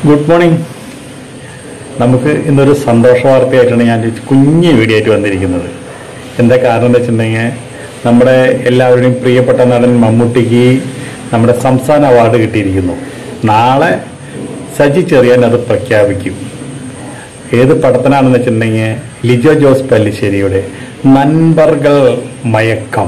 good morning നമുക്ക് ഇന്നൊരു സന്തോഷ വാർത്തയായിട്ടാണ് ഞാൻ ഒരു കുഞ്ഞു വീഡിയോ ആയിട്ട് വന്നിരിക്കുന്നത് എന്താ കാരണം എന്ന് വെച്ചിട്ടുണ്ടെങ്കിൽ നമ്മുടെ എല്ലാവരുടെയും പ്രിയപ്പെട്ട നടൻ മമ്മൂട്ടിക്ക് നമ്മുടെ സംസ്ഥാന അവാർഡ് കിട്ടിയിരിക്കുന്നു നാളെ സജി ചെറിയാൻ അത് പ്രഖ്യാപിക്കും ഏത് പടത്തിനാണെന്ന് വെച്ചിട്ടുണ്ടെങ്കിൽ ലിജോ ജോസ് പല്ലിശ്ശേരിയുടെ നൻപർകൾ മയക്കം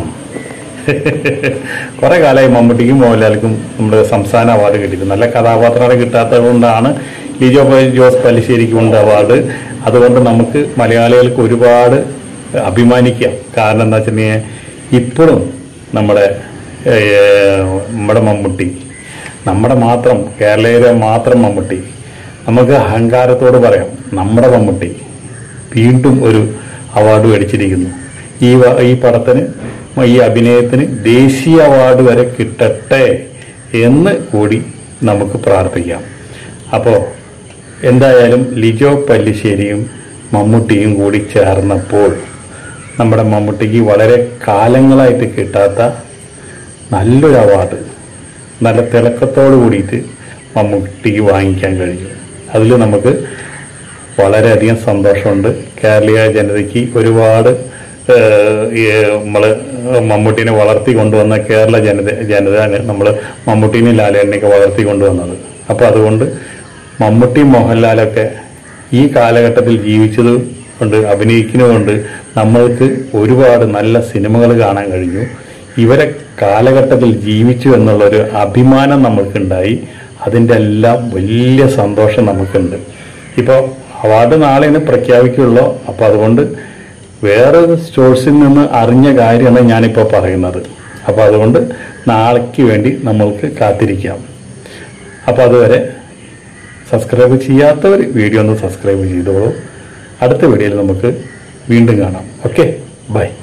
കുറെ കാലമായി മമ്മൂട്ടിക്കും മോഹൻലാൽക്കും നമ്മുടെ സംസ്ഥാന അവാർഡ് കിട്ടിയത് നല്ല കഥാപാത്രങ്ങളെ കിട്ടാത്തത് കൊണ്ടാണ് ലിജോ പ- ജോസ് പല്ലിശ്ശേരിക്കും ഉണ്ട് അവാർഡ് അതുകൊണ്ട് നമുക്ക് മലയാളികൾക്ക് ഒരുപാട് അഭിമാനിക്കാം കാരണം എന്താ വെച്ചിട്ടുണ്ടെങ്കിൽ ഇപ്പോഴും നമ്മുടെ ഏഹ്, നമ്മുടെ മമ്മൂട്ടി നമ്മുടെ മാത്രം കേരളീയരെ മാത്രം മമ്മൂട്ടി നമുക്ക് അഹങ്കാരത്തോട് പറയാം നമ്മുടെ മമ്മൂട്ടി വീണ്ടും ഒരു അവാർഡ് മേടിച്ചിരിക്കുന്നു ഈ വ- ഈ പടത്തിന് ഈ അഭിനയത്തിന് ദേശീയ അവാർഡ് വരെ കിട്ടട്ടെ എന്ന് കൂടി നമുക്ക് പ്രാർത്ഥിക്കാം അപ്പോൾ എന്തായാലും ലിജോ പല്ലിശ്ശേരിയും മമ്മൂട്ടിയും കൂടി ചേർന്നപ്പോൾ നമ്മുടെ മമ്മൂട്ടിക്ക് വളരെ കാലങ്ങളായിട്ട് കിട്ടാത്ത നല്ലൊരു അവാർഡ് നല്ല തിളക്കത്തോട് കൂടിയിട്ട് മമ്മൂട്ടിക്ക് വാങ്ങിക്കാൻ കഴിഞ്ഞു അതിൽ നമുക്ക് വളരെയധികം സന്തോഷമുണ്ട് കേരളീയ ജനതയ്ക്ക് ഒരുപാട് നമ്മൾ മമ്മൂട്ടിനെ വളർത്തി കൊണ്ടുവന്ന കേരള ജനത ജനത നമ്മൾ മമ്മൂട്ടിനെ ലാലേട്ടനെയൊക്കെ വളർത്തി കൊണ്ടുവന്നത് അപ്പോൾ അതുകൊണ്ട് മമ്മൂട്ടി മോഹൻലാലൊക്കെ ഈ കാലഘട്ടത്തിൽ ജീവിച്ചത് കൊണ്ട് അഭിനയിക്കുന്നതുകൊണ്ട് നമ്മൾക്ക് ഒരുപാട് നല്ല സിനിമകൾ കാണാൻ കഴിഞ്ഞു ഇവരെ കാലഘട്ടത്തിൽ ജീവിച്ചു എന്നുള്ളൊരു അഭിമാനം നമുക്കുണ്ടായി അതിൻ്റെ എല്ലാം വലിയ സന്തോഷം നമുക്കുണ്ട് ഇപ്പോൾ അവാർഡ് നാളെയാണ് പ്രഖ്യാപിക്കുള്ളൂ അപ്പോൾ അതുകൊണ്ട് വേറൊരു സോഴ്സിൽ നിന്ന് അറിഞ്ഞ കാര്യമാണ് ഞാനിപ്പോൾ പറയുന്നത് അപ്പോൾ അതുകൊണ്ട് നാളേക്ക് വേണ്ടി നമ്മൾക്ക് കാത്തിരിക്കാം അപ്പോൾ അതുവരെ സബ്സ്ക്രൈബ് ചെയ്യാത്തവർ വീഡിയോ ഒന്ന് സബ്സ്ക്രൈബ് ചെയ്തോളൂ അടുത്ത വീഡിയോയിൽ നമുക്ക് വീണ്ടും കാണാം ഓക്കെ ബൈ